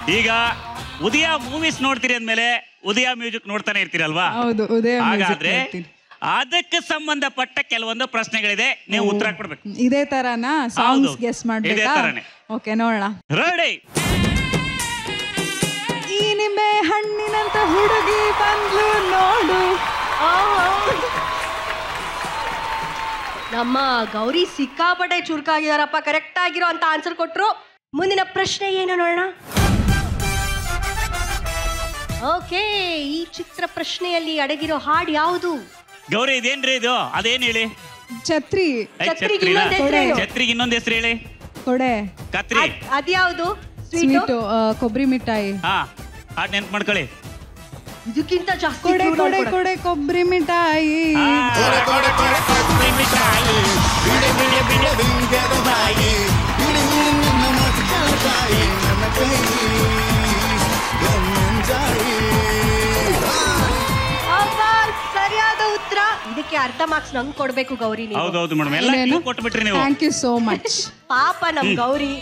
ಈಗ ಉದಯ ಮೂವೀಸ್ ನೋಡ್ತೀರಿ ಅಂದ್ಮೇಲೆ ಉದಯ ಮ್ಯೂಸಿಕ್ ನೋಡ್ತಾನೆ ಇರ್ತೀರಲ್ವಾ ಹೌದು ಉದಯ music ಹಾಗಾದ್ರೆ ನೋಡ್ತೀನಿ. ಅದಕ್ಕೆ ಸಂಬಂಧಪಟ್ಟ ಕೆಲವೊಂದು ಪ್ರಶ್ನೆಗಳಿದೆ ನೀವು ಉತ್ತರ ಕೊಡ್ಬೇಕು ಇದೇ ತರನಾ ಸಾಂಗ್ಸ್ ಹೌದು. ಗೆಸ್ ಇದೇ ಮಾಡ್ಬೇಕಾ ತರನೇ. ಓಕೆ ನೋಡೋಣ ರೆಡಿ ಈ ನಿಂಬೆ ಹಣ್ಣಿನಂತ ಹುಡುಗಿ ಬಂದ್ಲು ನೋಡು ನಮ್ಮ ಗೌರಿ ಸಿಕ್ಕಾಪಟ್ಟೆ ಚುರುಕಾಗಿದಾರಪ್ಪ ಕರೆಕ್ಟ್ ಆಗಿರೋ ಅಂತ ಆನ್ಸರ್ ಕೊಟ್ರು ಮುಂದಿನ ಪ್ರಶ್ನೆ ಏನು ನೋಡೋಣ ಓಕೆ ಈ ಚಿತ್ರ ಪ್ರಶ್ನೆಯಲ್ಲಿ ಅಡಗಿರೋ ಹಾಡು ಯಾವುದು ಗೌರಿ ಇದೇನ್ರಿ ಇದು ಅದೇನ್ ಹೇಳಿ ಛತ್ರಿ ಐ, ಛತ್ರಿಗೆ ಛತ್ರಿನಾ? ಇನ್ನೊಂದ್ ಹೆಸ್ರೇನು? ಛತ್ರಿಗೆ ಇನ್ನೊಂದ್ ಹೆಸರು ಹೇಳಿ ಕೊಡೆ ಕತ್ರಿ ಅದ್- ಅದ್ಯಾವುದು ಸ್ವೀಟು ಸ್ವೀಟು ಕೊಬ್ಬರಿ ಮಿಠಾಯಿ ಹಾ ಹಾಡ್ ನೆನ್ಪು ಮಾಡ್ಕೊಳ್ಳಿ ಇದಕ್ಕಿಂತ ಜಾಸ್ತಿ ಕೊಡೆ clue ಕೊಡೆ ನೋಡ್ಕೊಡು. ಕೊಡೆ ಕೊಬ್ಬರಿ ಮಿಠಾಯಿ ಆ, ಕತ್ರಿ ಮಿಠಾಯಿ. ಅಬ್ಬಾ, ಸರಿಯಾದ ಉತ್ತರ ಇದಕ್ಕೆ ಅರ್ಧ ಮಾರ್ಕ್ಸ್ ನಂಗೆ ಕೊಡ್ಬೇಕು ಗೌರಿ ನೀವು ಹೌದೌದು ಮೇಡಮ್ ಎಲ್ಲ ಏನೇನು? ನೀವು ಕೊಟ್ಬಿಟ್ರಿ ನೀವು ಥ್ಯಾಂಕ್ ಯು ಸೋ ಮಚ್ ಪಾಪ ನಮ್ ಗೌರಿ